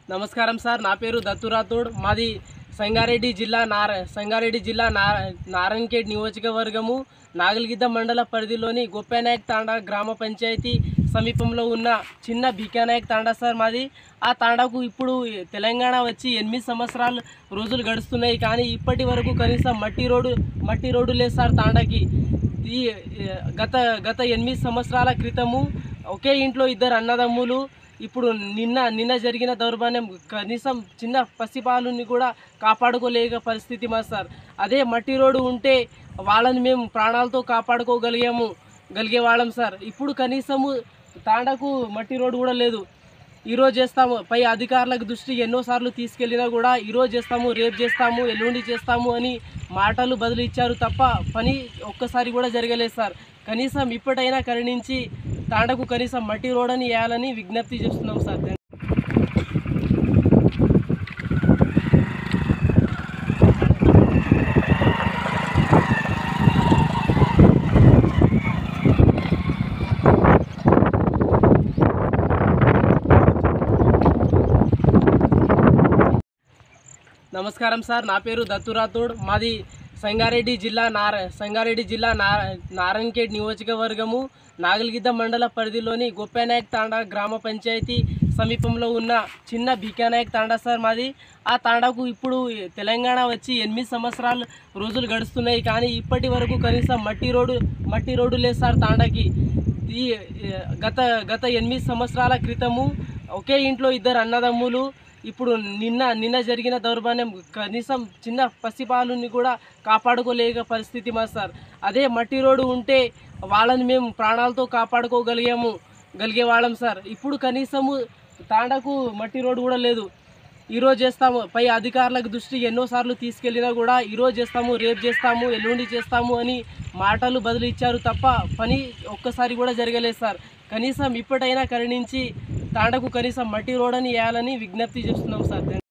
నమస్కారం సార్ నా పేరు దత్తురాథోడ్ మాది సంగారెడ్డి జిల్లా నార సంగారెడ్డి జిల్లా నార నారాయణఖేడ్ నియోజకవర్గము నాగల్గిద్ద మండల పరిధిలోని గొప్పనాయక్ తాండా గ్రామ పంచాయతీ సమీపంలో ఉన్న చిన్న బీకానాయక్ తాండా సార్ మాది ఆ తాండాకు ఇప్పుడు తెలంగాణ వచ్చి ఎనిమిది సంవత్సరాలు రోజులు గడుస్తున్నాయి కానీ ఇప్పటి వరకు కనీసం మట్టి రోడ్డు మట్టి రోడ్డు లేదు సార్ తాండాకి ఈ ఏ, గత గత ఎనిమిది సంవత్సరాల క్రితము ఒకే ఇంట్లో ఇద్దరు అన్నదమ్ములు ఇప్పుడు నిన్న నిన్న జరిగిన దౌర్భాన్యం కనీసం చిన్న పసిపాలుని కూడా కాపాడుకోలేక పరిస్థితి మా సార్ అదే మట్టి రోడ్డు ఉంటే వాళ్ళని మేము ప్రాణాలతో కాపాడుకోగలిగాము గలిగే వాళ్ళం సార్ ఇప్పుడు కనీసము తాండకు మట్టి రోడ్డు కూడా లేదు ఈరోజు చేస్తాము పై అధికారులకు దృష్టి ఎన్నోసార్లు తీసుకెళ్ళినా కూడా ఈరోజు చేస్తాము రేపు చేస్తాము ఎల్లుండి చేస్తాము అని మాటలు బదులు ఇచ్చారు తప్ప పని ఒక్కసారి కూడా జరగలేదు సార్ కనీసం ఇప్పటైనా కరుణించి తాండకు కనీసం మట్టి రోడ్ అని వేయాలని విజ్ఞప్తి చేస్తున్నాం సార్ నమస్కారం సార్ నా పేరు దత్తురాథోడ్ మాది సంగారెడ్డి జిల్లా నార సంగారెడ్డి జిల్లా నార నారాయణఖేడ్ నియోజకవర్గము నాగల్గిద్ద మండల పరిధిలోని గొప్పనాయక్ తాండా గ్రామ పంచాయతీ సమీపంలో ఉన్న చిన్న బీకానాయక్ తాండా సార్ మాది ఆ తాండాకు ఇప్పుడు తెలంగాణ వచ్చి ఎనిమిది సంవత్సరాలు రోజులు గడుస్తున్నాయి కానీ ఇప్పటి వరకు కనీసం మట్టి రోడ్డు మట్టి రోడ్డు లేదు సార్ తాండాకి ఈ ఏ, గత గత ఎనిమిది సంవత్సరాల క్రితము ఒకే ఇంట్లో ఇద్దరు అన్నదమ్ములు ఇప్పుడు నిన్న నిన్న జరిగిన దౌర్భాన్యం కనీసం చిన్న పసిపాలుని కూడా కాపాడుకోలేక పరిస్థితి మా సార్ అదే మట్టి రోడ్డు ఉంటే వాళ్ళని మేము ప్రాణాలతో కాపాడుకోగలిగాము గలిగే వాళ్ళం సార్ ఇప్పుడు కనీసము తాండకు మట్టి రోడ్డు కూడా లేదు ఈరోజు చేస్తాము పై అధికారులకు దృష్టి ఎన్నోసార్లు తీసుకెళ్ళినా కూడా ఈరోజు చేస్తాము రేపు చేస్తాము ఎల్లుండి చేస్తాము అని మాటలు బదులు ఇచ్చారు తప్ప పని ఒక్కసారి కూడా జరగలేదు సార్ కనీసం ఇప్పటైనా కరుణించి తాండకు కనీసం మట్టి రోడ్ అని వేయాలని విజ్ఞప్తి చేస్తున్నాం సార్